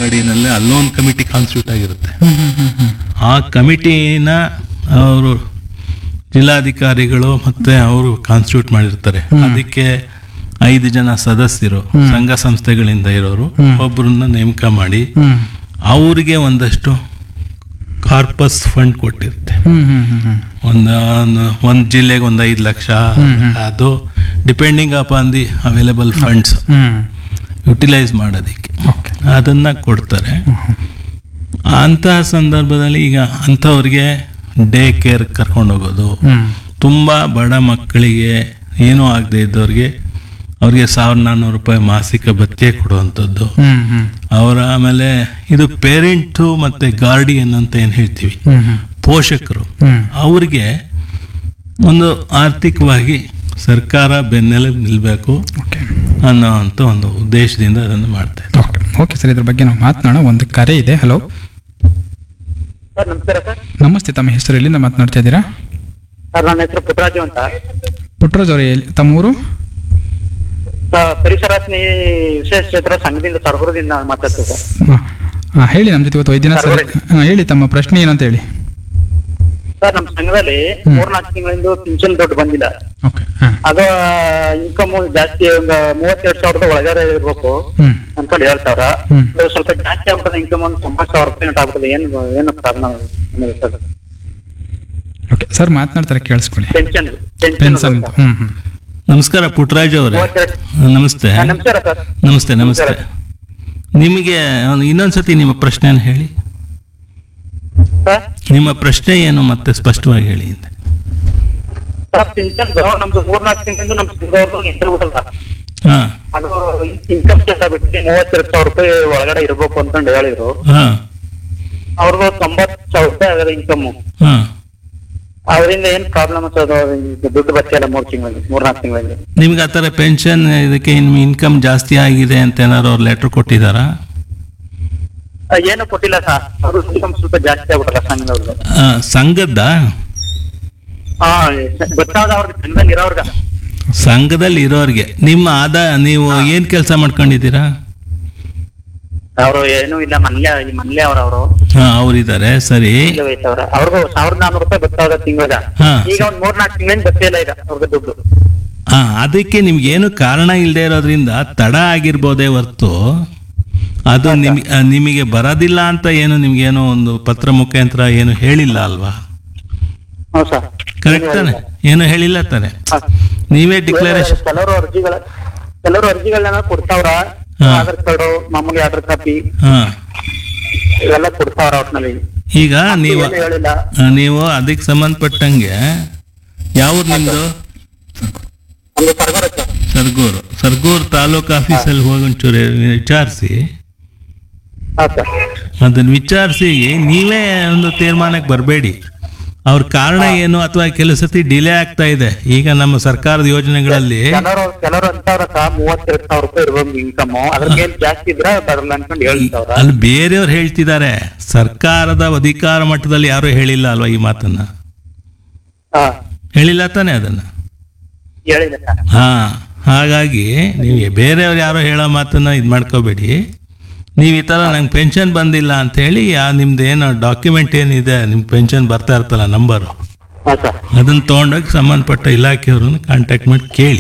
ಅಂಗಡಿನಲ್ಲಿ ಅಲ್ಲೊಂದು committee constitute ಆಗಿರುತ್ತೆ ಹ್ಮ್ ಹ್ಮ್ ಹ್ಮ್ ಹ್ಮ್ ಆ ಕಮಿಟಿನ ಅವರು ಜಿಲ್ಲಾಧಿಕಾರಿಗಳು ಮತ್ತೆ ಅವರು ಕಾನ್ಸ್ಟಿಟ್ಯೂಟ್ ಮಾಡಿರ್ತಾರೆ ಅದಕ್ಕೆ ಐದು ಜನ ಸದಸ್ಯರು ಸಂಘ ಸಂಸ್ಥೆಗಳಿಂದ ಇರೋರು ಒಬ್ಬರನ್ನ ನೇಮಕ ಮಾಡಿ ಹ್ಮ್ ಅವರಿಗೆ ಒಂದಷ್ಟು ಕಾರ್ಪಸ್ ಫಂಡ್ ಕೊಟ್ಟಿರುತ್ತೆ ಹ್ಮ್ ಹ್ಮ್ ಹ್ಮ್ ಹ್ಮ್ ಒಂದು ಒಂದು ಜಿಲ್ಲೆಗೆ ಒಂದು ಐದು ಲಕ್ಷ ಅದು depending upon the available funds hmm utilise ಮಾಡೋದಕ್ಕೆ ಓಕೆ ಅದನ್ನ ಕೊಡ್ತಾರೆ ಅಂತಹ ಸಂದರ್ಭದಲ್ಲಿ ಈಗ ಅಂಥವ್ರಿಗೆ ಡೇ ಕೇರ್ ಕರ್ಕೊಂಡು ಹೋಗೋದು ಹ್ಮ್ ತುಂಬ ಬಡ ಮಕ್ಕಳಿಗೆ ಏನೂ ಆಗದೆ ಇದ್ದವ್ರಿಗೆ ಅವ್ರಿಗೆ ಸಾವಿರದ ನಾನ್ನೂರು ರೂಪಾಯಿ ಮಾಸಿಕ ಭತ್ಯೆ ಕೊಡುವಂಥದ್ದು ಹ್ಮ್ ಹ್ಮ್ ಅವರ ಆಮೇಲೆ ಇದು ಪೇರೆಂಟು ಮತ್ತು ಗಾರ್ಡಿಯನ್ ಅಂತ ಏನು ಹೇಳ್ತೀವಿ ಹ್ಮ್ ಹ್ಮ್ ಪೋಷಕರು ಹ್ಮ್ ಅವ್ರಿಗೆ ಒಂದು ಆರ್ಥಿಕವಾಗಿ ಸರ್ಕಾರ ಬೆನ್ನೆಲುಬು ನಿಲ್ಲಬೇಕು ಓಕೆ ಅನ್ನೋ ಅಂತ ಒಂದು ಉದ್ದೇಶದಿಂದ ಅದನ್ನು ಮಾಡ್ತಾ ಇದ್ದಾರೆ ಓಕೆ ಓಕೆ ಸರ್ ಇದ್ರ ಬಗ್ಗೆ ನಾವು ಮಾತನಾಡೋಣ ಒಂದು ಕರೆ ಇದೆ ಹಲೋ ಸರ್ ನಮಸ್ಕಾರ ಸರ್ ನಮಸ್ತೆ ತಮ್ಮ ಹೆಸರು ಎಲ್ಲಿಂದ ಮಾತನಾಡ್ತಾ ಇದ್ದೀರಾ ಸರ್ ನನ್ನ ಹೆಸರು ಪುಟ್ಟರಾಜು ಅಂತ ಪುಟ್ಟರಾಜ್ ಅವರೇ ಎಲ್ಲಿ- ತಮ್ಮ ಊರು ಸರ್, ಪರಿಸರ ಸ್ನೇಹಿ ವಿಶೇಷ ಕ್ಷೇತ್ರ ಸಂಘದಿಂದ ಸರ್ಗುರದಿಂದ ಮಾತಾಡ್ತೀವಿ ಸರ್ ಹಾಂ ಹಾಂ ಹೇಳಿ ನಮ್ಮ ಜೊತೆ ಇವತ್ತು ವೈದ್ಯನಾಥ್ ಸರ್ ಹಾಂ ಹೇಳಿ ತಮ್ಮ ಪ್ರಶ್ನೆ ಏನಂತ ಹೇಳಿ ಸರ್ ನಮ್ಮ ಸಂಘದಲ್ಲಿ ಮೂರ್ನಾಲ್ಕು ತಿಂಗಳಿಂದ ಪಿಂಚಣಿ ದುಡ್ಡು ಬಂದಿಲ್ಲ ಓಕೆ ಹಾಂ ಅದು ಇನ್ಕಮ್ ಜಾಸ್ತಿ ಒಂದು ಮೂವತ್ತೆರಡು ಸಾವಿರದ ಒಳಗಡೆ ಇರ್ಬೇಕು ಹ್ಞೂ ಅನ್ಕೊಂಡು ಹೇಳ್ತಾವ್ರ ಹ್ಮ್. ಅದು ಸ್ವಲ್ಪ ಜಾಸ್ತಿ ಆಗ್ಬಿಟ್ಟದೆ ಇನ್ಕಮ್ ಒಂದು ತೊಂಬತ್ತು ಸಾವಿರ ರೂಪಾಯಿ ಉಂಟು ಆಗ್ಬಿಟ್ಟದೆ ಏನು ಏನು ಕಾರಣ ಅನ್ನೋದು ಸರ್ ಓಕೆ ಸರ್ ಮಾತನಾಡ್ತಾರೆ ಕೇಳಿಸ್ಕೊಳ್ಳಿ ಪೆನ್ಷನ್ ಪೆನ್ಷನ್ ಹ್ಞೂ ಹ್ಞೂ ನಮಸ್ಕಾರ ಪುಟ್ಟರಾಜ್ ಅವರೇ ಮೂವತ್ತೆರಡು ನಮಸ್ತೆ ಹಾ, ನಮಸ್ಕಾರ ಸರ್ ನಮಸ್ತೆ ನಮಸ್ತೆ ನಿಮಗೆ ಒಂದು ಇನ್ನೊಂದ್ಸತಿ ನಿಮ್ಮ ಪ್ರಶ್ನೆಯನ್ನು ಹೇಳಿ ಸರ್ ನಿಮ್ಮ ಪ್ರಶ್ನೆ ಏನು ಮತ್ತೆ ಸ್ಪಷ್ಟವಾಗಿ ಹೇಳಿ ಅಂತ ಸರ್ ಪಿಂಚನ್ ನಮ್ದು ಮೂರ್ನಾಲ್ಕು ತಿಂಗಳಿಂದ ನಮ್ಮ ಸಂಘದವ್ರದ್ದು ಇಂಟರ್ವ್ಯೂ ಬಿಟ್ಟಲ್ಲ ಹಾ ಅದು ಇನ್ಕಮ್ ಸ್ಟೇಟ್ ಬಿಟ್ಟು ಮೂವತ್ತೆರಡು ಸಾವಿರ ರೂಪಾಯಿ ಒಳಗಡೆ ಇರ್ಬೇಕು ಅಂತಂದು ಹೇಳಿದ್ರು ಹಾ ಅವ್ರದ್ದು ತೊಂಬತ್ತು ಸಾವಿರ ರೂಪಾಯಿ ಆಗದ ಇನ್ಕಮ್ ಹಾ ಅದರಿಂದ ಏನ್ ಪ್ರಾಬ್ಲಮ್ ಅದು ಇದು ದುಡ್ಡು ಬರ್ತಿಲ್ಲ ಮೂರ್ ತಿಂಗಳಲ್ಲಿ ಮೂರ್ನಾಲ್ಕು ತಿಂಗಳಲ್ಲಿ ನಿಮ್ಗೆ ಆ ಥರ ಪೆನ್ಷನ್ ಇದಕ್ಕೆ ನಿಮ್ಮ ಇನ್ಕಮ್ ಜಾಸ್ತಿ ಆಗಿದೆ ಅಂತ ಏನಾದ್ರು ಅವ್ರು ಲೆಟ್ರ್ ಕೊಟ್ಟಿದ್ದಾರಾ ಆ, ಏನು ಕೊಟ್ಟಿಲ್ಲ ಸರ್ ಅವ್ರ ಇನ್ಕಮ್ ಸ್ವಲ್ಪ ಜಾಸ್ತಿ ಆಗ್ಬಿಟ್ಟಲ್ಲ ಸಂಘದವ್ರದ್ದು ಆ, ಸಂಘದ್ದ ಹಾ ಗೊತ್ತಾದ ಅವ್ರಿಗೆ ಸಂಘದಲ್ಲಿ ಇರೋರ್ಗ ಸಂಘದಲ್ಲಿ ಇರೋರಿಗೆ ನಿಮ್ಮ ಆದಾಯ ನೀವು ಏನು ಕೆಲಸ ಮಾಡ್ಕೊಂಡಿದ್ದೀರಾ ಅವರು ಏನೂ ಇಲ್ಲ ಮಲ್ಯ ಈ ಮಲ್ಯ ಅವ್ರ ಅವರು ಹಾ ಅವರಿದ್ದಾರೆ ಸರಿ ಅವ್ರ ಅವ್ರಿಗೂ ಸಾವಿರದ ನಾನ್ನೂರು ರೂಪಾಯಿ ಗೊತ್ತಾದ ತಿಂಗಳ ಹಾ. ಈಗ ಒಂದ್ ಮೂರ್ನಾಲ್ಕು ತಿಂಗಳಿಂದ ಗೊತ್ತಿಲ್ಲ ಈಗ ಅವ್ರಿಗೆ ದುಡ್ಡು ಹಾ ಅದಕ್ಕೆ ನಿಮ್ಗೇನು ಕಾರಣ ಇಲ್ಲದೆ ಇರೋದ್ರಿಂದ ತಡ ಆಗಿರ್ಬೋದೇ ಹೊರ್ತು ಅದು ನಿಮ್ ಆ, ನಿಮಗೆ ಬರೋದಿಲ್ಲ ಅಂತ ಏನು ನಿಮ್ಗೇನೋ ಒಂದು ಪತ್ರ ಮುಖಾಂತರ ಏನು ಹೇಳಿಲ್ಲ ಅಲ್ವಾ ಹೌದು ಸರ್ ಕರೆಕ್ಟ್ ತಾನೆ ಏನು ಹೇಳಿಲ್ಲ ತಾನೆ ಹಾ. ನೀವೇ ಡಿಕ್ಲರೇಷನ್ ಕೆಲವರು ಅರ್ಜಿಗಳ ಕೆಲವರು ಅರ್ಜಿಗಳನ್ನ ಕೊಡ್ತಾವ್ರ ಹಾ. ಆಧಾರ್ ಕಾರ್ಡ್ ಮಾಮೂಲಿ ಆಧಾರ್ ಕಾಪಿ ಹಾ ಇವೆಲ್ಲ ಕೊಡ್ತಾವ್ರ ಒಟ್ನಲ್ಲಿ ಈಗ ನೀವು ಏನು ಹೇಳಿಲ್ಲ ಆ, ನೀವು ಅದಕ್ಕೆ ಸಂಬಂಧಪಟ್ಟಂಗೆ ಯಾವ್ದು ನಿಮ್ದು ಒಂದು ಸರ್ಕಾರ ಸರ್ ಸರ್ಗೂರು ಸರ್ಗೂರು ತಾಲೂಕು ಆಫೀಸಲ್ಲಿ ಹೋಗಿ ಒಂಚೂರು ವಿಚಾರಿಸಿ ಹಾ ಸರ್ ಅದನ್ನ ವಿಚಾರಿಸಿ ನೀವೇ ಒಂದು ತೀರ್ಮಾನಕ್ಕೆ ಬರಬೇಡಿ ಅವ್ರ ಕಾರಣ ಏನು ಅಥವಾ ಕೆಲವು ಸತಿ ಡಿಲೇ ಆಗ್ತಾ ಇದೆ ಈಗ ನಮ್ಮ ಸರ್ಕಾರದ ಯೋಜನೆಗಳಲ್ಲಿ ಕೆಲವರು ಕೆಲವರು ಅಂತವ್ರ ಸರ್ ಮೂವತ್ತೆರಡು ಸಾವಿರ ರೂಪಾಯಿ ಇರ್ಬೋದು ಇನ್ಕಮ್ ಅದ್ರಕ್ಕೆ ಜಾಸ್ತಿ ಇದ್ರೆ ಬರಲ್ಲ ಅನ್ಕೊಂಡು ಹೇಳ್ತಾವ್ರ ಅಲ್ಲಿ ಬೇರೆಯವ್ರು ಹೇಳ್ತಿದ್ದಾರೆ ಸರ್ಕಾರದ ಅಧಿಕಾರ ಮಟ್ಟದಲ್ಲಿ ಯಾರು ಹೇಳಿಲ್ಲ ಅಲ್ವಾ ಈ ಮಾತನ್ನ ಹಾ ಹೇಳಿಲ್ಲ ತಾನೇ ಅದನ್ನ ಹೇಳಿಲ್ಲ ಸರ್ ಹಾ ಹಾಗಾಗಿ ನೀವು ಬೇರೆಯವ್ರು ಯಾರೋ ಹೇಳೋ ಮಾತನ್ನ ಇದು ಮಾಡ್ಕೋಬೇಡಿ ನೀವು ಈ ಥರ ನಂಗೆ ಪೆನ್ಷನ್ ಬಂದಿಲ್ಲ ಅಂತ ಹೇಳಿ ಆ ನಿಮ್ದು ಏನು ಡಾಕ್ಯುಮೆಂಟ್ ಏನಿದೆ ನಿಮ್ಮ ಪೆನ್ಷನ್ ಬರ್ತಾ ಇರ್ತಲ್ಲ ನಂಬರು ಹಾ ಸರ್ ಅದನ್ನ ತೊಗೊಂಡೋಗಿ ಸಂಬಂಧಪಟ್ಟ ಇಲಾಖೆಯವ್ರನ್ನ ಕಾಂಟ್ಯಾಕ್ಟ್ ಮಾಡಿ ಕೇಳಿ